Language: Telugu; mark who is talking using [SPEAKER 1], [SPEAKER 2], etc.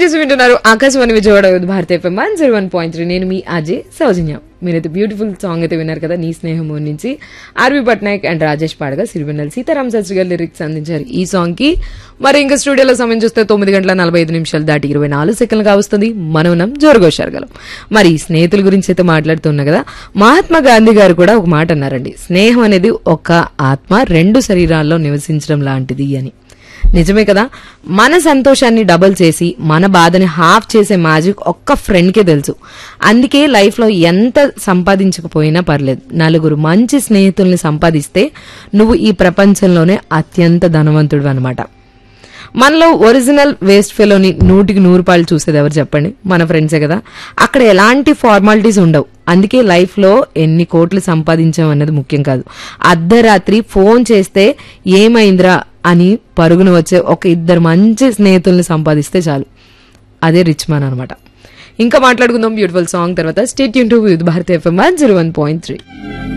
[SPEAKER 1] చేసి వింటున్నారు Akashvani Vijayawada with Bharat FM one zero one point three నేను మీ అజయ్ సౌజన్య మీరైతే బ్యూటిఫుల్ సాంగ్ అయితే విన్నారు కదా నీ స్నేహం నుంచి ఆర్వి పట్నాయక్ అండ్ రాజేష్ పాడగా సిరివెన్నెల సీతారాం శాస్త్రి గారు లిరిక్స్ అందించారు ఈ సాంగ్ కి మరి ఇంకా స్టూడియోలో సమయం చూస్తే తొమ్మిది గంటల నలభై ఐదు నిమిషాలు దాటి ఇరవై నాలుగు సెకండ్లుగా వస్తుంది మనం జోరుగోషారగలం మరి ఈ స్నేహితుల గురించి అయితే మాట్లాడుతున్నా కదా మహాత్మా గాంధీ గారు కూడా ఒక మాట అన్నారండి స్నేహం అనేది ఒక ఆత్మ రెండు శరీరాల్లో నివసించడం లాంటిది అని నిజమే కదా మన సంతోషాన్ని డబుల్ చేసి మన బాధని హాఫ్ చేసే మ్యాజిక్ ఒక్క ఫ్రెండ్కే తెలుసు అందుకే లైఫ్లో ఎంత సంపాదించకపోయినా పర్లేదు నలుగురు మంచి స్నేహితుల్ని సంపాదిస్తే నువ్వు ఈ ప్రపంచంలోనే అత్యంత ధనవంతుడు అనమాట మనలో ఒరిజినల్ వేస్ట్ ఫెలోని నూటికి నూరు పాలు చూసేది ఎవరు చెప్పండి మన ఫ్రెండ్సే కదా అక్కడ ఎలాంటి ఫార్మాలిటీస్ ఉండవు అందుకే లైఫ్లో ఎన్ని కోట్లు సంపాదించాం అన్నది ముఖ్యం కాదు అర్ధరాత్రి ఫోన్ చేస్తే ఏమైందిరా అని పరుగున వచ్చే ఒక ఇద్దరు మంచి స్నేహితుల్ని సంపాదిస్తే చాలు అదే రిచ్ మ్యాన్ అనమాట ఇంకా మాట్లాడుకుందాం బ్యూటిఫుల్ సాంగ్ తర్వాత స్టేట్ యూన్ to with Bharat FM one zero one point three